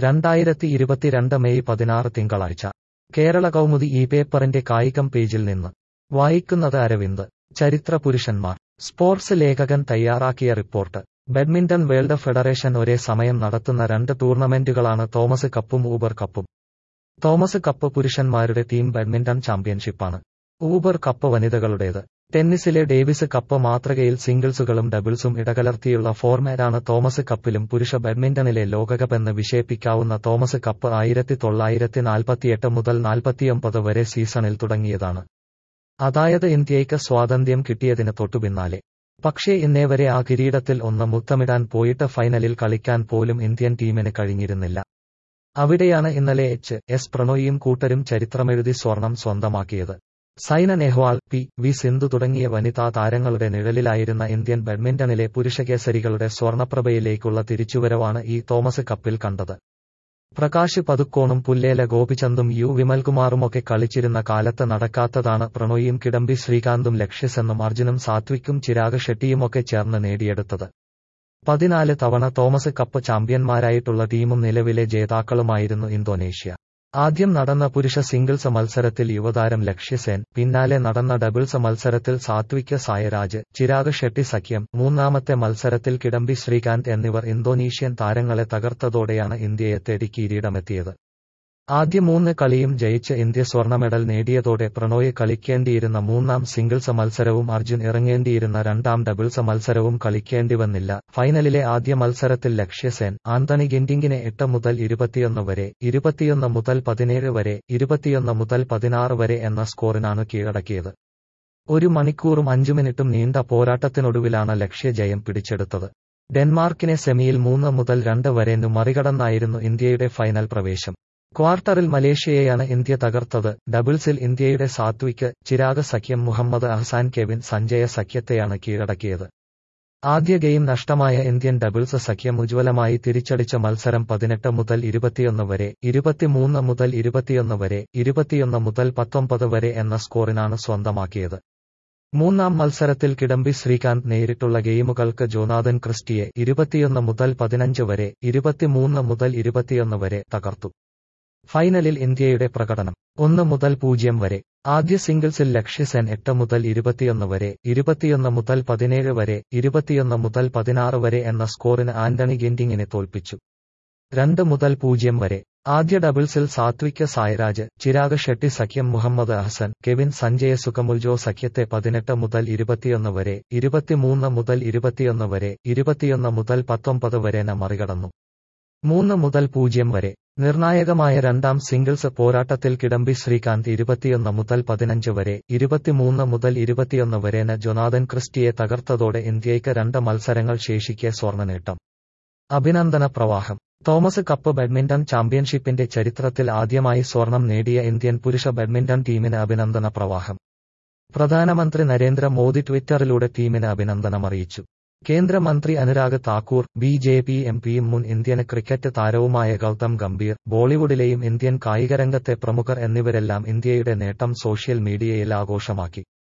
രണ്ടായിരത്തി ഇരുപത്തിരണ്ട് മെയ് പതിനാറ് തിങ്കളാഴ്ച കേരള കൗമുദി ഈ പേപ്പറിന്റെ കായികം പേജിൽ നിന്ന് വായിക്കുന്നത് അരവിന്ദ് ചരിത്ര പുരുഷന്മാർ സ്പോർട്സ് ലേഖകൻ തയ്യാറാക്കിയ റിപ്പോർട്ട് ബാഡ്മിന്റൺ വേൾഡ് ഫെഡറേഷൻ ഒരേ സമയം നടത്തുന്ന രണ്ട് ടൂർണമെന്റുകളാണ് തോമസ് കപ്പും ഊബർ കപ്പും തോമസ് കപ്പ് പുരുഷന്മാരുടെ ടീം ബാഡ്മിന്റൺ ചാമ്പ്യൻഷിപ്പാണ് ഊബർ കപ്പ് വനിതകളുടേത് ടെന്നീസിലെ ഡേവിസ് കപ്പ് മാതൃകയിൽ സിംഗിൾസുകളും ഡബിൾസും ഇടകലർത്തിയുള്ള ഫോർമാറ്റാണ് തോമസ് കപ്പിലും പുരുഷ ബാഡ്മിന്റണിലെ ലോകകപ്പെന്ന് വിശേഷിപ്പിക്കാവുന്ന തോമസ് കപ്പ് ആയിരത്തി തൊള്ളായിരത്തി നാൽപ്പത്തിയെട്ട് മുതൽ നാൽപ്പത്തിയൊമ്പത് വരെ സീസണിൽ തുടങ്ങിയതാണ് അതായത് ഇന്ത്യയ്ക്ക് സ്വാതന്ത്ര്യം കിട്ടിയതിന് തൊട്ടുപിന്നാലെ പക്ഷേ ഇന്നേവരെ ആ കിരീടത്തിൽ ഒന്ന് മുത്തമിടാൻ പോയിട്ട് ഫൈനലിൽ കളിക്കാൻ പോലും ഇന്ത്യൻ ടീമിന് കഴിഞ്ഞിരുന്നില്ല അവിടെയാണ് ഇന്നലെ എച്ച് എസ് പ്രണോയിയും കൂട്ടരും ചരിത്രമെഴുതി സ്വർണം സ്വന്തമാക്കിയത് സൈന നെഹ്വാൾ പി വി സിന്ധു തുടങ്ങിയ വനിതാ താരങ്ങളുടെ നിഴലിലായിരുന്ന ഇന്ത്യൻ ബാഡ്മിന്റണിലെ പുരുഷകേസരികളുടെ സ്വർണപ്രഭയിലേക്കുള്ള തിരിച്ചുവരവാണ് ഈ തോമസ് കപ്പിൽ കണ്ടത് പ്രകാശ് പതുക്കോണും പുല്ലേല ഗോപിചന്ദും യു വിമൽകുമാറുമൊക്കെ കളിച്ചിരുന്ന കാലത്ത് നടക്കാത്തതാണ് പ്രണോയിയും കിഡംബി ശ്രീകാന്തും ലക്ഷ്യസെന്നും അർജുനും സാത്വിക്കും ചിരാഗ് ഷെട്ടിയുമൊക്കെ ചേർന്ന് നേടിയെടുത്തത് പതിനാല് തവണ തോമസ് കപ്പ് ചാമ്പ്യന്മാരായിട്ടുള്ള ടീമും നിലവിലെ ജേതാക്കളുമായിരുന്നു ഇന്തോനേഷ്യ ആദ്യം നടന്ന പുരുഷ സിംഗിൾസ് മത്സരത്തിൽ യുവതാരം ലക്ഷ്യസേൻ പിന്നാലെ നടന്ന ഡബിൾസ് മത്സരത്തിൽ സാത്വിക് സായരാജ് ചിരാഗ് ഷെട്ടി സഖ്യം മൂന്നാമത്തെ മത്സരത്തിൽ കിഡംബി ശ്രീകാന്ത് എന്നിവർ ഇന്തോനേഷ്യൻ താരങ്ങളെ തകർത്തതോടെയാണ് ഇന്ത്യയെ തേടി കിരീടമെത്തിയത് ആദ്യ മൂന്ന് കളിയും ജയിച്ച് ഇന്ത്യ സ്വർണ്ണ മെഡൽ നേടിയതോടെ പ്രണോയ് കളിക്കേണ്ടിയിരുന്ന മൂന്നാം സിംഗിൾസ് മത്സരവും അർജുൻ ഇറങ്ങേണ്ടിയിരുന്ന രണ്ടാം ഡബിൾസ് മത്സരവും കളിക്കേണ്ടി വന്നില്ല ഫൈനലിലെ ആദ്യ മത്സരത്തിൽ ലക്ഷ്യസേൻ ആന്തണി ഗിൻഡിങ്ങിനെ എട്ട് മുതൽ ഇരുപത്തിയൊന്ന് വരെ ഇരുപത്തിയൊന്ന് മുതൽ പതിനേഴ് വരെ ഇരുപത്തിയൊന്ന് മുതൽ പതിനാറ് വരെ എന്ന സ്കോറിനാണ് കീഴടക്കിയത് ഒരു മണിക്കൂറും അഞ്ചു മിനിറ്റും നീണ്ട പോരാട്ടത്തിനൊടുവിലാണ് ലക്ഷ്യജയം പിടിച്ചെടുത്തത് ഡെൻമാർക്കിനെ സെമിയിൽ മൂന്ന് മുതൽ രണ്ട് വരെ മറികടന്നായിരുന്നു ഇന്ത്യയുടെ ഫൈനൽ പ്രവേശം ക്വാർട്ടറിൽ മലേഷ്യയെയാണ് ഇന്ത്യ തകർത്തത് ഡബിൾസിൽ ഇന്ത്യയുടെ സാത്വിക് ചിരാഗ് സഖ്യം മുഹമ്മദ് അഹ്സാൻ കെവിൻ സഞ്ജയ സഖ്യത്തെയാണ് കീഴടക്കിയത് ആദ്യ ഗെയിം നഷ്ടമായ ഇന്ത്യൻ ഡബിൾസ് സഖ്യം ഉജ്ജ്വലമായി തിരിച്ചടിച്ച മത്സരം പതിനെട്ട് മുതൽ ഇരുപത്തിയൊന്ന് വരെ ഇരുപത്തിമൂന്ന് മുതൽ ഇരുപത്തിയൊന്ന് വരെ ഇരുപത്തിയൊന്ന് മുതൽ പത്തൊമ്പത് വരെ എന്ന സ്കോറിനാണ് സ്വന്തമാക്കിയത് മൂന്നാം മത്സരത്തിൽ കിഡംബി ശ്രീകാന്ത് നേരിട്ടുള്ള ഗെയിമുകൾക്ക് ജോനാഥൻ ക്രിസ്റ്റിയെ ഇരുപത്തിയൊന്ന് മുതൽ പതിനഞ്ച് വരെ ഇരുപത്തിമൂന്ന് മുതൽ ഇരുപത്തിയൊന്ന് വരെ തകർത്തു ഫൈനലിൽ ഇന്ത്യയുടെ പ്രകടനം ഒന്ന് മുതൽ പൂജ്യം വരെ ആദ്യ സിംഗിൾസിൽ ലക്ഷ്യസെൻ എട്ട് മുതൽ ഇരുപത്തിയൊന്ന് വരെ ഇരുപത്തിയൊന്ന് മുതൽ പതിനേഴ് വരെ ഇരുപത്തിയൊന്ന് മുതൽ പതിനാറ് വരെ എന്ന സ്കോറിന് ആന്റണി ഗിൻഡിങ്ങിനെ തോൽപ്പിച്ചു രണ്ട് മുതൽ പൂജ്യം വരെ ആദ്യ ഡബിൾസിൽ സാത്വിക് സായ്രാജ് ചിരാഗ് ഷെട്ടി സഖ്യം Mohammad Ahsan Kevin Sanjaya Sukamuljo സഖ്യത്തെ പതിനെട്ട് മുതൽ ഇരുപത്തിയൊന്ന് വരെ ഇരുപത്തിമൂന്ന് മുതൽ ഇരുപത്തിയൊന്ന് വരെ ഇരുപത്തിയൊന്ന് മുതൽ പത്തൊമ്പത് വരെ മറികടന്നു മൂന്ന് മുതൽ പൂജ്യം വരെ നിർണായകമായ രണ്ടാം സിംഗിൾസ് പോരാട്ടത്തിൽ കിഡംബി ശ്രീകാന്ത് ഇരുപത്തിയൊന്ന് മുതൽ പതിനഞ്ച് വരെ ഇരുപത്തിമൂന്ന് മുതൽ ഇരുപത്തിയൊന്ന് വരെന് ജൊനാഥൻ ക്രിസ്റ്റിയെ തകർത്തതോടെ ഇന്ത്യയ്ക്ക് രണ്ട് മത്സരങ്ങൾ ശേഷിക്കെ സ്വർണ്ണ നേട്ടം അഭിനന്ദന പ്രവാഹം തോമസ് കപ്പ് ബാഡ്മിന്റൺ ചാമ്പ്യൻഷിപ്പിന്റെ ചരിത്രത്തിൽ ആദ്യമായി സ്വർണം നേടിയ ഇന്ത്യൻ പുരുഷ ബാഡ്മിന്റൺ ടീമിന് അഭിനന്ദന പ്രവാഹം പ്രധാനമന്ത്രി നരേന്ദ്ര മോദി ട്വിറ്ററിലൂടെ ടീമിന് അഭിനന്ദനമറിയിച്ചു കേന്ദ്രമന്ത്രി Anurag Thakur B J P M പിയും മുൻ ഇന്ത്യൻ ക്രിക്കറ്റ് താരവുമായ ഗൗതം ഗംഭീർ ബോളിവുഡിലെയും ഇന്ത്യൻ കായികരംഗത്തെ പ്രമുഖർ എന്നിവരെല്ലാം ഇന്ത്യയുടെ നേട്ടം സോഷ്യൽ മീഡിയയിൽ ആഘോഷമാക്കി